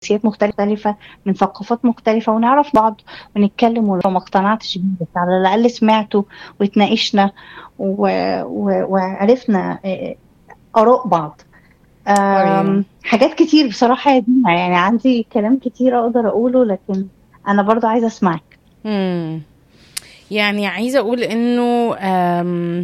جنسيات مختلفة من ثقافات مختلفة ونعرف بعض ونتكلم ولو ما اقتنعتش بيه بس على الأقل سمعته واتناقشنا و- و- وعرفنا آه، آراء بعض أيوة. آم، حاجات كتير بصراحة يا دينا يعني عندي كلام كتير أقدر أقوله لكن أنا برضو عايزة أسمعك مم. يعني عايزة أقول إنه آم،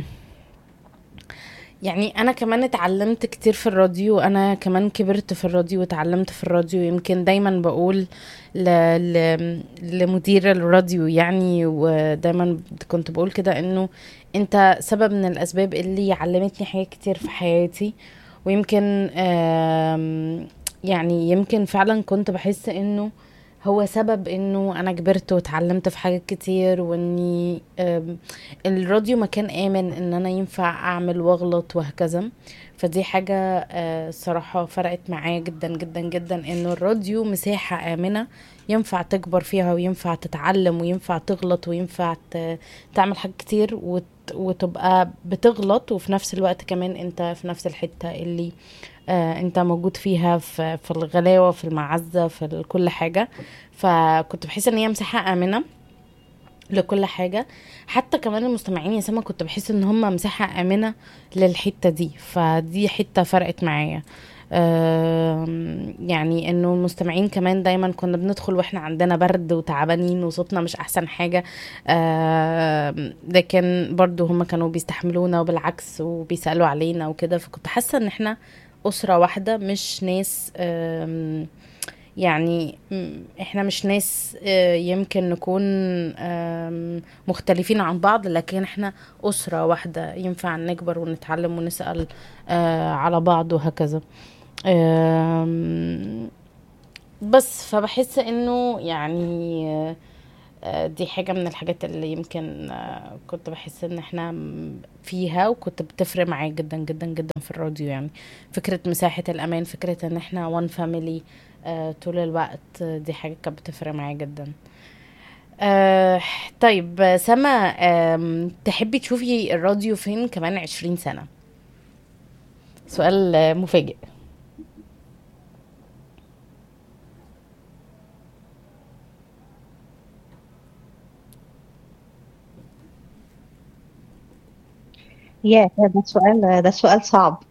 يعني أنا كمان اتعلمت كتير في الراديو أنا كمان كبرت في الراديو واتعلمت في الراديو يمكن دايما بقول ل... ل... لمدير الراديو يعني ودايما كنت بقول كده إنه أنت سبب من الأسباب اللي علمتني حاجات كتير في حياتي ويمكن آم، يعني يمكن فعلا كنت بحس إنه هو سبب انه انا كبرت واتعلمت في حاجات كتير واني آم، الراديو مكان امن ان انا ينفع اعمل واغلط وهكذا فدي حاجة آه، الصراحة فرقت معايا جدا جدا جدا انه الراديو مساحة امنة ينفع تكبر فيها وينفع تتعلم وينفع تغلط وينفع ت- تعمل حاجات كتير وت- وتبقى بتغلط وفي نفس الوقت كمان انت في نفس الحتة اللي آه انت موجود فيها في, في الغلاوة في المعزة في ال- كل حاجة فكنت بحس ان هي مساحة آمنة لكل حاجة حتى كمان المستمعين يا سما كنت بحس ان هم مساحة آمنة للحتة دي فدي حتة فرقت معايا آم، يعني انه المستمعين كمان دايما كنا بندخل واحنا عندنا برد وتعبانين وصوتنا مش احسن حاجة آم، لكن برضو هم كانوا بيستحملونا وبالعكس وبيسألوا علينا وكده فكنت حاسة ان احنا أسرة واحدة مش ناس آم، يعني م- احنا مش ناس آه، يمكن نكون آم، مختلفين عن بعض لكن احنا أسرة واحدة ينفع نكبر ونتعلم ونسأل آه، على بعض وهكذا آم، بس فبحس انه يعني آه، آه، دي حاجة من الحاجات اللي يمكن آه، كنت بحس ان احنا م- فيها وكنت بتفرق معايا جدا جدا جدا في الراديو يعني فكرة مساحة الأمان فكرة ان احنا وان فاميلي طول الوقت آه، دي حاجة كانت بتفرق معايا جدا آه طيب آه، سما آم، تحبي تشوفي الراديو فين كمان عشرين سنة سؤال آه، مفاجئ يا ده سؤال ده سؤال صعب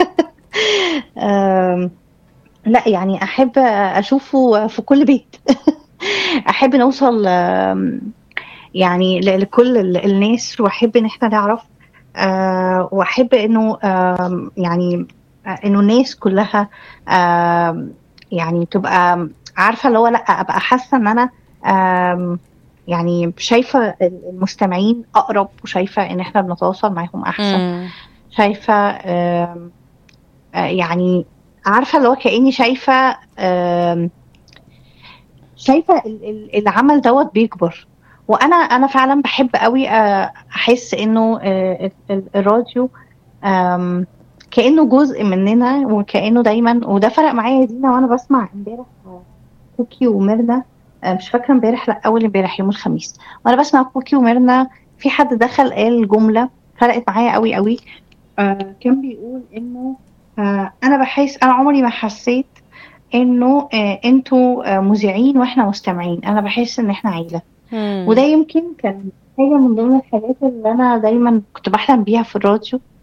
آم، لا يعني أحب أشوفه في كل بيت أحب نوصل آم، يعني ل- لكل ال- الناس وأحب إن إحنا نعرف آه، وأحب إنه آم، يعني آه، إنه الناس كلها آم، يعني تبقى عارفة اللي هو لأ أبقى حاسة إن أنا آم، يعني شايفة المستمعين أقرب وشايفة إن إحنا بنتواصل معاهم أحسن مم. شايفة آم، آه، يعني عارفة اللي هو كأني شايفة آم، شايفة ال- ال- العمل دوت بيكبر وأنا أنا فعلا بحب قوي آه، أحس إنه آه، ال- ال- الراديو آم، كأنه جزء مننا وكأنه دايما وده فرق معايا يا دينا وأنا بسمع امبارح آه، كوكي وميرنا آه، مش فاكرة امبارح لا أول امبارح يوم الخميس وأنا بسمع كوكي وميرنا في حد دخل قال جملة فرقت معايا قوي قوي آه، كان بيقول انه آه، انا بحس انا عمري ما حسيت انه آه، انتوا آه، مذيعين واحنا مستمعين انا بحس ان احنا عيله مم. وده يمكن كان حاجه من ضمن الحاجات اللي انا دايما كنت بحلم بيها في الراديو